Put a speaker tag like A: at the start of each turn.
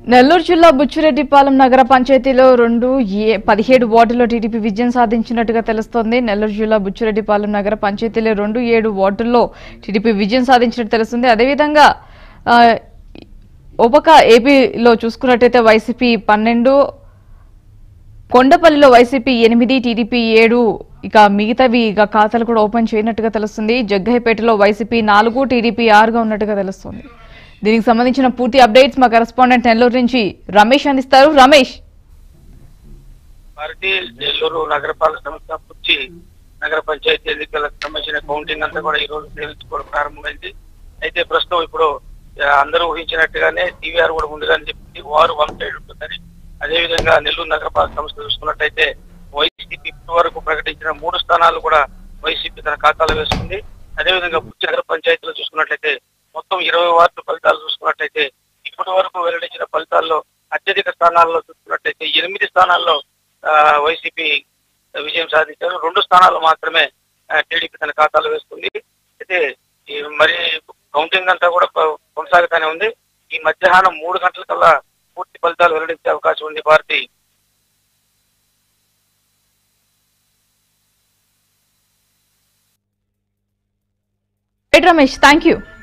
A: నెల్లూరు జిల్లా బుచ్చిరెడ్డిపాలెం నగర పంచాయతీలో రెండు ఏ పదిహేడు వార్డుల్లో టీడీపీ విజయం సాధించినట్టుగా తెలుస్తోంది నెల్లూరు జిల్లా బుచ్చిరెడ్డిపాలెం నగర పంచాయతీలో రెండు ఏడు వార్డుల్లో టీడీపీ విజయం సాధించినట్టు తెలుస్తుంది అదేవిధంగా ఆ, ఉపక ఏపీలో చూసుకున్నట్టయితే వైసీపీ పన్నెండు కొండపల్లిలో వైసీపీ ఎనిమిది టీడీపీ ఏడు ఇక మిగతావి ఇక ఖాతాలు కూడా ఓపెన్ చేయనట్టుగా తెలుస్తుంది జగ్గయ్యపేటలో వైసీపీ నాలుగు టీడీపీ ఆరుగా ఉన్నట్టుగా తెలుస్తుంది దీనికి సంబంధించిన పూర్తి అప్డేట్స్ మా కరెస్పాండెంట్ నెల్లూరు నుంచి రమేష్ అందిస్తారు రమేష్
B: పార్టీ నెల్లూరు నగరపాలక సంస్థ పుచ్చి నగర పంచాయతీ ఎన్నికలకు సంబంధించిన కౌంటింగ్ అంతా కూడా ఈ రోజు నిర్వహించుకోవడం ప్రారంభమైంది అయితే ప్రస్తుతం ఇప్పుడు ఆ, అందరూ ఊహించినట్టుగానే టీవీఆర్ కూడా ముందుగానే చెప్పింది వారు వన్ సైడ్ ఉంటుందని అదేవిధంగా నెల్లూరు నగరపాలక సంస్థ చూసుకున్నట్టయితే వైసీపీ ఇప్పటి వరకు ప్రకటించిన మూడు స్థానాలు కూడా వైసీపీ తన ఖాతాలో వేసుకుంది అదేవిధంగా పుచ్చి నగర పంచాయతీలో చూసుకున్నట్లయితే మొత్తం ఇరవై వార్డు ఫలితాలు చూసుకున్నట్లయితే ఇప్పటి వరకు వెల్లడించిన ఫలితాల్లో అత్యధిక స్థానాల్లో చూసుకున్నట్లయితే ఎనిమిది స్థానాల్లో ఆ, వైసీపీ విజయం సాధించారు రెండు స్థానాలు మాత్రమే ఆ, టీడీపీ తన ఖాతాలో వేసుకుంది అయితే ఈ మరి కౌంటింగ్ అంతా కూడా కొ- కొనసాగుతూనే ఉంది ఈ మధ్యాహ్నం మూడు గంటల కల్లా పూర్తి ఫలితాలు వెల్లడించే అవకాశం ఉంది Bharathi
A: right Ramesh thank you